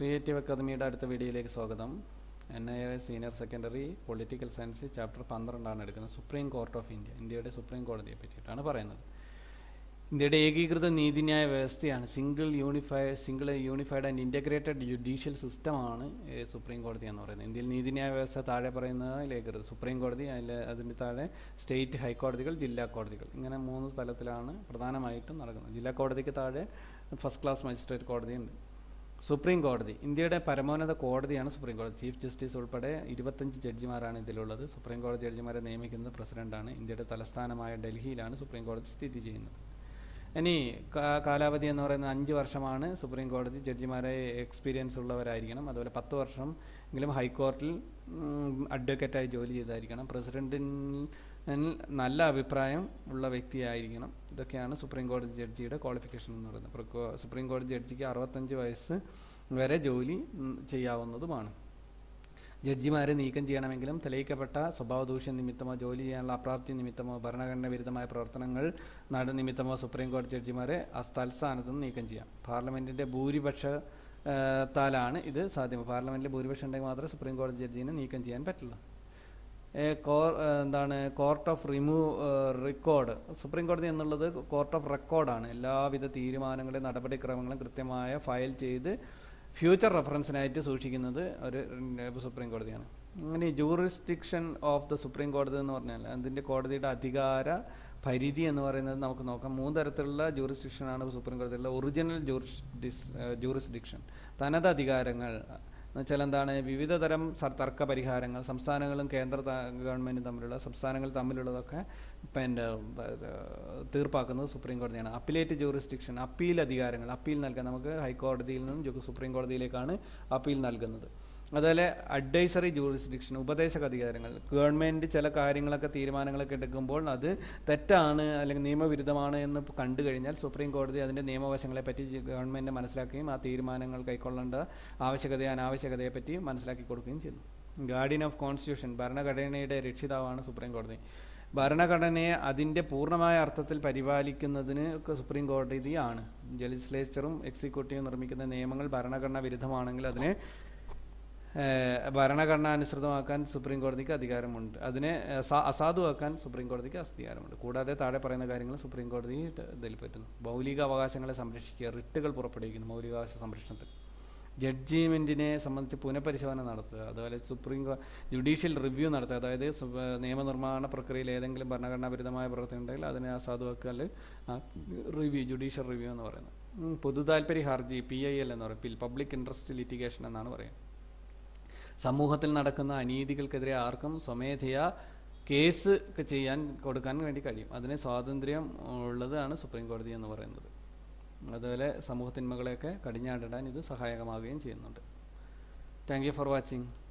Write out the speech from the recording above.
creative അക്കാദമിയുടെ അടുത്ത വീഡിയോയിലേക്ക് സ്വാഗതം N I A senior secondary political science chapter പന്ത്രണ്ടാണ് എടുക്കുന്നത് സുപ്രീം കോർട്ട് ഓഫ് ഇന്ത്യ ഇന്ത്യയുടെ സുപ്രീം കോടതിയെ പറ്റിയിട്ടാണ് പറയുന്നത് ഇന്ത്യയുടെ ഏകീകൃത നീതിന്യായ വ്യവസ്ഥയാണ് single unify single unified and integrated judicial സിസ്റ്റമാണ് സുപ്രീം കോടതി എന്ന് പറയുന്നത് ഇന്ത്യയിൽ നീതിന്യായ വ്യവസ്ഥ താഴെ പറയുന്നത് ഏകീകൃത സുപ്രീം കോടതി അതിൽ അതിൻ്റെ താഴെ സ്റ്റേറ്റ് ഹൈക്കോടതികൾ ജില്ലാ കോടതികൾ ഇങ്ങനെ മൂന്ന് തലത്തിലാണ് പ്രധാനമായിട്ടും നടക്കുന്നത് ജില്ലാ കോടതിക്ക് താഴെ ഫസ്റ്റ് ക്ലാസ് മജിസ്ട്രേറ്റ് കോടതിയുണ്ട് സുപ്രീം കോടതി ഇന്ത്യയുടെ പരമോന്നത കോടതിയാണ് സുപ്രീം കോടതി ചീഫ് ജസ്റ്റിസ് ഉൾപ്പെടെ ഇരുപത്തഞ്ച് ജഡ്ജിമാരാണ് ഇതിലുള്ളത് സുപ്രീം കോടതി ജഡ്ജിമാരെ നിയമിക്കുന്നത് പ്രസിഡന്റാണ് ഇന്ത്യയുടെ തലസ്ഥാനമായ ഡൽഹിയിലാണ് സുപ്രീം കോടതി സ്ഥിതി ചെയ്യുന്നത് ഇനി കാലാവധി എന്ന് പറയുന്നത് അഞ്ച് വർഷമാണ് സുപ്രീം കോടതി ജഡ്ജിമാരെ എക്സ്പീരിയൻസ് ഉള്ളവരായിരിക്കണം അതുപോലെ പത്ത് വർഷം എങ്കിലും ഹൈക്കോർട്ടിൽ അഡ്വക്കേറ്റായി ജോലി ചെയ്തായിരിക്കണം പ്രസിഡന്റിന് നല്ല അഭിപ്രായം ഉള്ള വ്യക്തിയായിരിക്കണം ഇതൊക്കെയാണ് സുപ്രീം കോടതി ജഡ്ജിയുടെ ക്വാളിഫിക്കേഷൻ എന്ന് പറയുന്നത് സുപ്രീം കോടതി ജഡ്ജിക്ക് അറുപത്തഞ്ച് വയസ്സ് വരെ ജോലി ചെയ്യാവുന്നതുമാണ് ജഡ്ജിമാരെ നീക്കം ചെയ്യണമെങ്കിലും തെളിയിക്കപ്പെട്ട സ്വഭാവദൂഷ്യം നിമിത്തമോ ജോലി ചെയ്യാനുള്ള അപ്രാപ്തി നിമിത്തമോ ഭരണഘടന വിരുദ്ധമായ പ്രവർത്തനങ്ങൾ നട നിമിത്തമോ സുപ്രീം കോടതി ജഡ്ജിമാരെ തൽസ്ഥാനത്ത് നിന്ന് നീക്കം ചെയ്യാം പാർലമെന്റിന്റെ ഭൂരിപക്ഷ താലാണ് ഇത് സാധ്യം പാർലമെന്റിൽ ഭൂരിപക്ഷം ഉണ്ടെങ്കിൽ മാത്രമേ സുപ്രീം കോടതി ജഡ്ജിനെ നീക്കം ചെയ്യാൻ പറ്റുള്ളൂ എന്താണ് court of remove record supreme കോടതി എന്നുള്ളത് കോർട്ട് ഓഫ് റെക്കോർഡാണ് എല്ലാവിധ തീരുമാനങ്ങളും നടപടിക്രമങ്ങളും കൃത്യമായ ഫയൽ ചെയ്ത് ഫ്യൂച്ചർ റെഫറൻസിനായിട്ട് സൂക്ഷിക്കുന്നത് ഒരു സുപ്രീം കോടതിയാണ് അങ്ങനെ ജൂറിസ്ഡിക്ഷൻ ഓഫ് ദ സുപ്രീം കോടതി എന്ന് പറഞ്ഞാൽ അതിൻ്റെ കോടതിയുടെ അധികാര പരിധി എന്ന് പറയുന്നത് നമുക്ക് നോക്കാം മൂന്ന് തരത്തിലുള്ള ജൂറിസ്ഡിക്ഷനാണ് സുപ്രീം കോടതിയിലുള്ള ഒറിജിനൽ ജൂറിസ്ഡിസ് ജൂറിസ്ഡിക്ഷൻ തനത് അധികാരങ്ങൾ എന്നുവെച്ചാൽ എന്താണ് വിവിധ തരം തർക്ക പരിഹാരങ്ങൾ സംസ്ഥാനങ്ങളും കേന്ദ്ര ഗവൺമെൻറ്റും തമ്മിലുള്ള സംസ്ഥാനങ്ങൾ തമ്മിലുള്ളതൊക്കെ പിന്നെ തീർപ്പാക്കുന്നത് സുപ്രീം കോടതിയാണ് അപ്പീലേറ്റ് ജൂറിസ്ഡിക്ഷൻ അപ്പീൽ അധികാരങ്ങൾ അപ്പീൽ നൽകാൻ നമുക്ക് ഹൈക്കോടതിയിൽ നിന്നും സുപ്രീം കോടതിയിലേക്കാണ് അപ്പീൽ നൽകുന്നത് അതുപോലെ അഡ്വൈസറി ജൂറിസ്ഡിക്ഷൻ ഉപദേശക അധികാരങ്ങൾ ഗവൺമെൻറ് ചില കാര്യങ്ങളൊക്കെ തീരുമാനങ്ങളൊക്കെ എടുക്കുമ്പോൾ അത് തെറ്റാണ് അല്ലെങ്കിൽ നിയമവിരുദ്ധമാണ് എന്ന് കണ്ടു കഴിഞ്ഞാൽ സുപ്രീം കോടതി അതിൻ്റെ നിയമവശങ്ങളെ പറ്റി ഗവൺമെൻറ് മനസ്സിലാക്കുകയും ആ തീരുമാനങ്ങൾ കൈക്കൊള്ളേണ്ട ആവശ്യകത അനാവശ്യകതയെ പറ്റി മനസ്സിലാക്കി കൊടുക്കുകയും ചെയ്യുന്നു ഗാർഡിയൻ ഓഫ് കോൺസ്റ്റിറ്റ്യൂഷൻ ഭരണഘടനയുടെ രക്ഷിതാവാണ് സുപ്രീം കോടതി ഭരണഘടനയെ അതിൻ്റെ പൂർണ്ണമായ അർത്ഥത്തിൽ പരിപാലിക്കുന്നതിന് സുപ്രീം കോടതിയാണ് ലെജിസ്ലേച്ചറും എക്സിക്യൂട്ടീവും നിർമ്മിക്കുന്ന നിയമങ്ങൾ ഭരണഘടനാ വിരുദ്ധമാണെങ്കിൽ അതിനെ ഭരണഘടനാനുസൃതമാക്കാൻ സുപ്രീം കോടതിക്ക് അധികാരമുണ്ട് അതിനെ അസാധുവാക്കാൻ സുപ്രീം കോടതിക്ക് അധികാരമുണ്ട് കൂടാതെ താഴെ പറയുന്ന കാര്യങ്ങൾ സുപ്രീം കോടതി ഇതിൽ പറ്റുന്നു മൗലിക അവകാശങ്ങളെ സംരക്ഷിക്കുക റിട്ടുകൾ പുറപ്പെടുവിക്കുന്നു മൗലികാവകാശ സംരക്ഷണത്തിൽ ജഡ്ജിമെൻറ്റിനെ സംബന്ധിച്ച് പുനഃപരിശോധന നടത്തുക അതുപോലെ സുപ്രീം ജുഡീഷ്യൽ റിവ്യൂ നടത്തുക അതായത് നിയമനിർമ്മാണ പ്രക്രിയയിൽ ഏതെങ്കിലും ഭരണഘടനാപരമായ പ്രവർത്തനം ഉണ്ടെങ്കിൽ അതിനെ അസാധുവാക്കാൻ റിവ്യൂ ജുഡീഷ്യൽ റിവ്യൂ എന്ന് പറയുന്നത് പൊതു താല്പര്യ ഹർജി പി ഐ എൽ എന്ന് പറയും പബ്ലിക് ഇൻട്രസ്റ്റ് ലിറ്റിഗേഷൻ എന്നാണ് പറയുന്നത് സമൂഹത്തിൽ നടക്കുന്ന അനീതികൾക്കെതിരെ ആർക്കും സ്വമേധയാ കേസ് ചെയ്യാൻ കൊടുക്കാൻ വേണ്ടി കഴിയും അതിന് സ്വാതന്ത്ര്യം ഉള്ളതാണ് സുപ്രീം കോടതി എന്ന് പറയുന്നത് അതുപോലെ സമൂഹത്തിന്മകളെയൊക്കെ കടിഞ്ഞാടിടാൻ ഇത് സഹായകമാവുകയും ചെയ്യുന്നുണ്ട് താങ്ക് യു ഫോർ വാച്ചിങ്